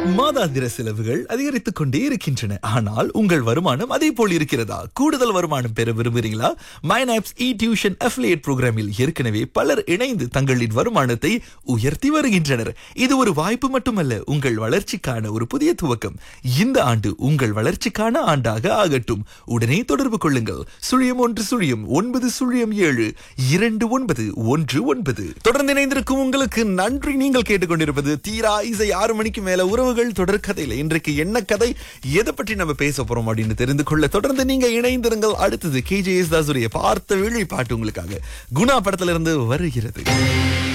மாதாந்திர செலவுகள் அதிகரித்துக் கொண்டே இருக்கின்றன ஆனால் உங்கள் வருமானம் அதே போல் இருக்கிறதா கூடுதல் வருமானம் பெற விரும்புகிறீங்களா மைனாப்ஸ் இ டியூஷன் அஃபிலியேட் புரோகிராமில் ஏற்கனவே பலர் இணைந்து தங்களின் வருமானத்தை உயர்த்தி வருகின்றனர் இது ஒரு வாய்ப்பு மட்டுமல்ல உங்கள் வளர்ச்சிக்கான ஒரு புதிய துவக்கம் இந்த ஆண்டு உங்கள் வளர்ச்சிக்கான ஆண்டாக ஆகட்டும் உடனே தொடர்பு கொள்ளுங்கள் சுழியம் ஒன்று சுழியம் ஒன்பது சுழியம் ஏழு இரண்டு ஒன்பது ஒன்று ஒன்பது தொடர்ந்து இணைந்திருக்கும் உங்களுக்கு நன்றி நீங்கள் கேட்டுக்கொண்டிருப்பது தீரா இசை ஆறு மணிக்கு மேல உறவுகள் தொடர் கதையில இன்றைக்கு என்ன கதை எதை பற்றி நம்ம பேச போறோம் அப்படின்னு தெரிந்து கொள்ள தொடர்ந்து நீங்க இணைந்திருங்கள் அடுத்தது கே ஜே எஸ் தாசுரிய பார்த்த விழி பாட்டு உங்களுக்காக குணா படத்துல இருந்து வருகிறது